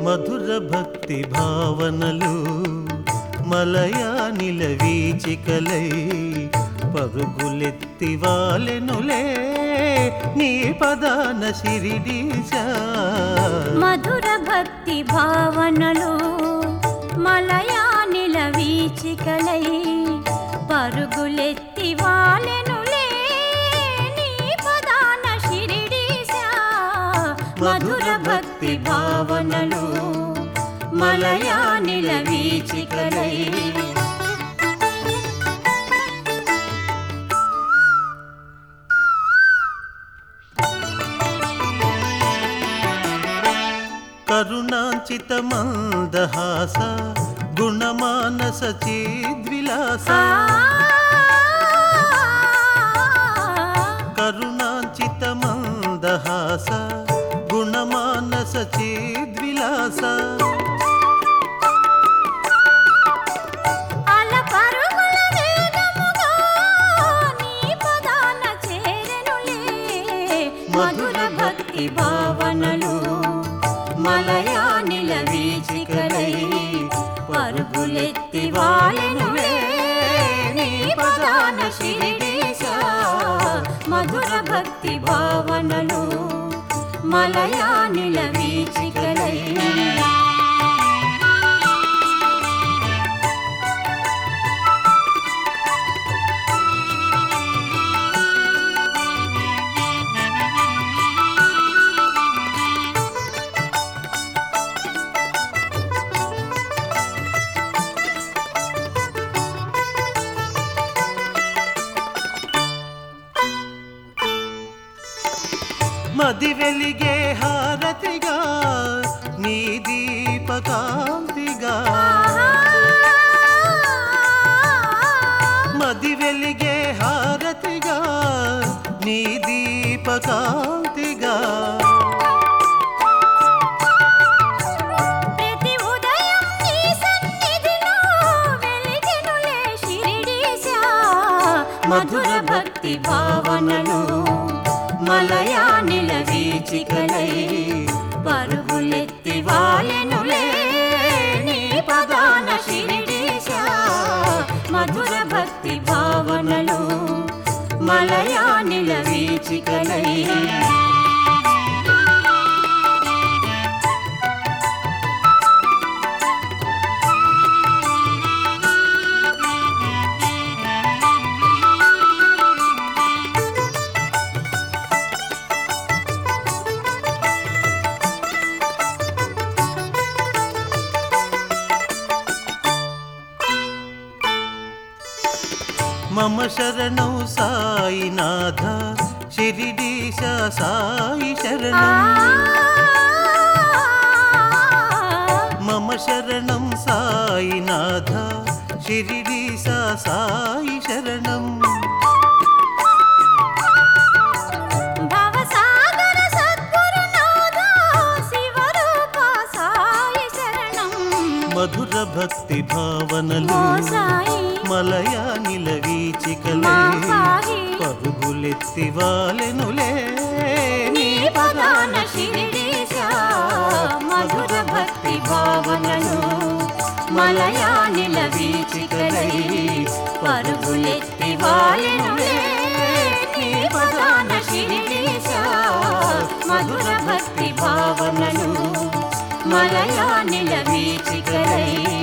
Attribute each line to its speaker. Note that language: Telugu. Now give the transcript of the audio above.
Speaker 1: మధుర భక్తి భావనలు మలయానిల వీచికలై పరుగులెత్తి వాలెనులే నీ పదాన శిరిడీశా
Speaker 2: మధుర భక్తి భావనలు మలయానిల వీచికలై పరుగులెత్తి వాలెనులే నీ పదాన శిరిడీశా మధుర భక్తి భావనలు మలయానిల వీచికలై
Speaker 1: కరుణాంచిత మందహాస గుణమానస చేద్విలాస కరుణాంచిత మందహాస గుణమానస చేద్విలాస
Speaker 2: అల పరుగుల వేగముగా నీ పదాన చేరెనులే మధుర భక్తి భావనలు మలయానిల వీచికలై పరుగులెత్తి వాలెనులే నీ పదాన శిరిడీశా మధుర భక్తి భావనలు మలయానిల వీచికలై
Speaker 1: మది వెలిగే హారతిగా నీ దీపకాంతిగా మది వెలిగే హారతిగా నీ దీపకాంతిగా
Speaker 2: ప్రతి ఉదయం నీ సన్నిధిలో వెలిగెనులే శిరిడీశా మధుర భక్తి భావనలు మలయానిల వీచికలై పరుగులెత్తి వాలెనులే నీ పదాన శిరిడీశా మధుర భక్తి భావనలు మలయానిల వీచికలై
Speaker 1: మమ శరణం సాయినాథ శిరిడీశ సాయి శరణం మమ శరణం సాయినాథ శిరిడీశ సాయి శరణం
Speaker 2: భవసాగర సద్గురునాథ శివరూప సాయి శరణం
Speaker 1: మధుర భక్తి భావనలు
Speaker 2: ఓ సాయి
Speaker 1: మలయానిల వీచికలే
Speaker 2: మా సాయి.
Speaker 1: పరుగులెత్తి వాలెనులే
Speaker 2: నీ పదాన శిరిడీశా మధుర భక్తి భావనలు మలయానిల వీచికలై పరుగులెత్తి వాలెనులే నీ పదాన శిరిడీశా మధుర భక్తి భావనలు మలయానిల వీచికలై